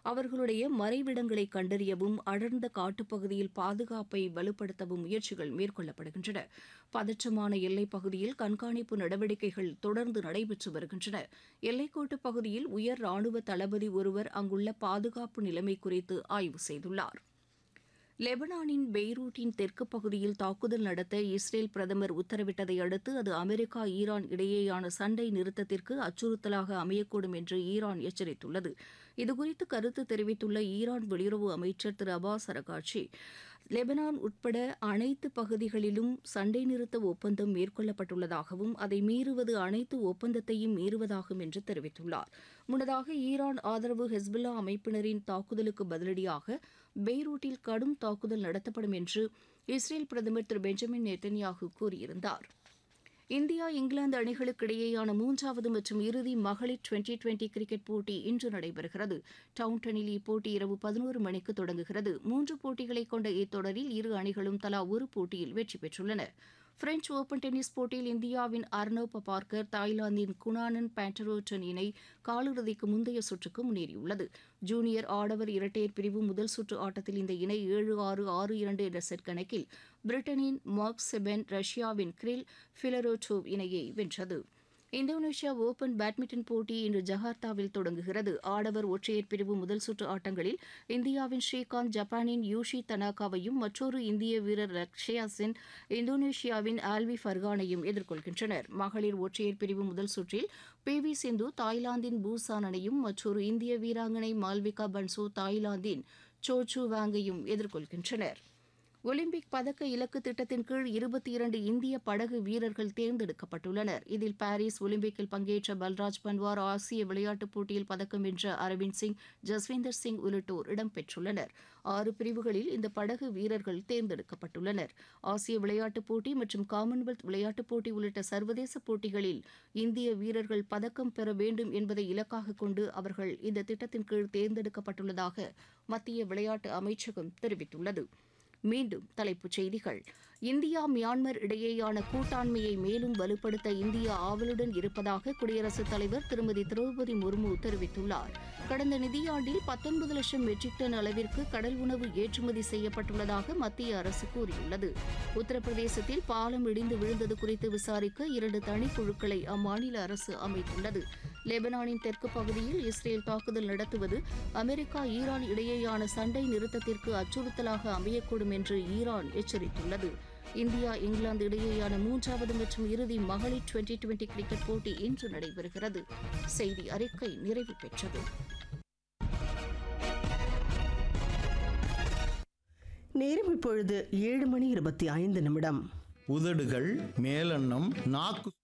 அவர்களுடைய மறைவிடங்களை கண்டறியவும் அடர்ந்த காட்டுப்பகுதியில் பாதுகாப்பை வலுப்படுத்தவும் முயற்சிகள் மேற்கொள்ளப்படுகின்றன பதற்றமான எல்லைப் பகுதியில் கண்காணிப்பு நடவடிக்கைகள் தொடர்ந்து நடைபெற்று வருகின்றன எல்லைக்கோட்டு பகுதியில் உயர் ராணுவ தளபதி ஒருவர் அங்குள்ள பாதுகாப்பு நிலைமை குறித்து ஆய்வு செய்துள்ளார் லெபனானின் பெய்ரூட்டின் தெற்கு பகுதியில் தாக்குதல் நடத்த இஸ்ரேல் பிரதமர் உத்தரவிட்டதை அடுத்து அது அமெரிக்கா ஈரான் இடையேயான சண்டை நிறுத்தத்திற்கு அச்சுறுத்தலாக அமையக்கூடும் என்று ஈரான் எச்சரித்துள்ளது இதுகுறித்து கருத்து தெரிவித்துள்ள ஈரான் வெளியுறவு அமைச்சர் திரு அபாஸ் அரகாட்சி லெபனான் உட்பட அனைத்து பகுதிகளிலும் சண்டை நிறுத்த ஒப்பந்தம் மேற்கொள்ளப்பட்டுள்ளதாகவும் அதை மீறுவது அனைத்து ஒப்பந்தத்தையும் மீறுவதாகும் என்று தெரிவித்துள்ளார் முன்னதாக ஈரான் ஆதரவு ஹெஸ்புல்லா அமைப்பினரின் தாக்குதலுக்கு பதிலடியாக பெய்ரூட்டில் கடும் தாக்குதல் நடத்தப்படும் என்று இஸ்ரேல் பிரதமர் திரு பெஞ்சமின் நெத்தன்யாகு கூறியிருந்தார் இந்தியா இங்கிலாந்து அணிகளுக்கு இடையேயான மூன்றாவது மற்றும் இறுதி மகளிர் டுவெண்டி டுவெண்டி கிரிக்கெட் போட்டி இன்று நடைபெறுகிறது டவுன்டனில் இப்போட்டி இரவு பதினோரு மணிக்கு தொடங்குகிறது மூன்று போட்டிகளை கொண்ட இத்தொடரில் இரு அணிகளும் தலா ஒரு போட்டியில் வெற்றி பெற்றுள்ளன பிரெஞ்ச் ஓபன் டென்னிஸ் போட்டியில் இந்தியாவின் அர்னவ் பபார்கர் தாய்லாந்தின் குணானன் பேண்டரோட்டன் இணை காலிறுதிக்கு முந்தைய சுற்றுக்கு முன்னேறியுள்ளது ஜூனியர் ஆடவர் இரட்டையர் பிரிவு முதல் சுற்று ஆட்டத்தில் இந்த இணை ஏழு ஆறு ஆறு இரண்டு என்ற செட் கணக்கில் பிரிட்டனின் மார்க் செபென் ரஷ்யாவின் கிரில் ஃபிலரோட்டோவ் இணையை வென்றது இந்தோனேஷியா ஓபன் பேட்மிண்டன் போட்டி இன்று ஜகார்த்தாவில் தொடங்குகிறது ஆடவர் ஒற்றையர் பிரிவு முதல் சுற்று ஆட்டங்களில் இந்தியாவின் ஸ்ரீகாந்த் ஜப்பானின் யூஷி தனாகாவையும் மற்றொரு இந்திய வீரர் லக்ஷயா சென் இந்தோனேஷியாவின் ஆல்வி ஃபர்கானையும் எதிர்கொள்கின்றனர் மகளிர் ஒற்றையர் பிரிவு முதல் சுற்றில் பி வி சிந்து தாய்லாந்தின் பூசானனையும் மற்றொரு இந்திய வீராங்கனை மால்விகா பன்சோ தாய்லாந்தின் சோச்சு வாங்கையும் எதிர்கொள்கின்றனர் ஒலிம்பிக் பதக்க இலக்கு திட்டத்தின் கீழ் இருபத்தி இரண்டு இந்திய படகு வீரர்கள் தேர்ந்தெடுக்கப்பட்டுள்ளனர் இதில் பாரிஸ் ஒலிம்பிக்கில் பங்கேற்ற பல்ராஜ் பன்வார் ஆசிய விளையாட்டுப் போட்டியில் பதக்கம் வென்ற அரவிந்த் சிங் ஜஸ்வீந்தர் சிங் உள்ளிட்டோர் இடம்பெற்றுள்ளனர் ஆறு பிரிவுகளில் இந்த படகு வீரர்கள் தேர்ந்தெடுக்கப்பட்டுள்ளனர் ஆசிய விளையாட்டுப் போட்டி மற்றும் காமன்வெல்த் விளையாட்டுப் போட்டி உள்ளிட்ட சர்வதேச போட்டிகளில் இந்திய வீரர்கள் பதக்கம் பெற வேண்டும் என்பதை இலக்காக கொண்டு அவர்கள் இந்த திட்டத்தின் கீழ் தேர்ந்தெடுக்கப்பட்டுள்ளதாக மத்திய விளையாட்டு அமைச்சகம் தெரிவித்துள்ளது மீண்டும் தலைப்புச் செய்திகள் இந்தியா மியான்மர் இடையேயான கூட்டாண்மையை மேலும் வலுப்படுத்த இந்தியா ஆவலுடன் இருப்பதாக குடியரசுத் தலைவர் திருமதி திரௌபதி முர்மு தெரிவித்துள்ளார் கடந்த நிதியாண்டில் பத்தொன்பது லட்சம் மெட்ரிக் டன் அளவிற்கு கடல் உணவு ஏற்றுமதி செய்யப்பட்டுள்ளதாக மத்திய அரசு கூறியுள்ளது உத்தரப்பிரதேசத்தில் பாலம் இடிந்து விழுந்தது குறித்து விசாரிக்க இரண்டு தனிக்குழுக்களை அம்மாநில அரசு அமைத்துள்ளது லெபனானின் தெற்கு பகுதியில் இஸ்ரேல் தாக்குதல் நடத்துவது அமெரிக்கா ஈரான் இடையேயான சண்டை நிறுத்தத்திற்கு அச்சுறுத்தலாக அமையக்கூடும் என்று ஈரான் எச்சரித்துள்ளது இந்தியா இங்கிலாந்து இடையேயான மூன்றாவது மற்றும் இறுதி மகளிர் டுவெண்டி டுவெண்டி கிரிக்கெட் போட்டி இன்று நடைபெறுகிறது செய்தி அறிக்கை நிறைவு பெற்றது நேரம் இப்பொழுது ஏழு மணி இருபத்தி ஐந்து நிமிடம் உதடுகள் மேலெண்ணம் நாக்கு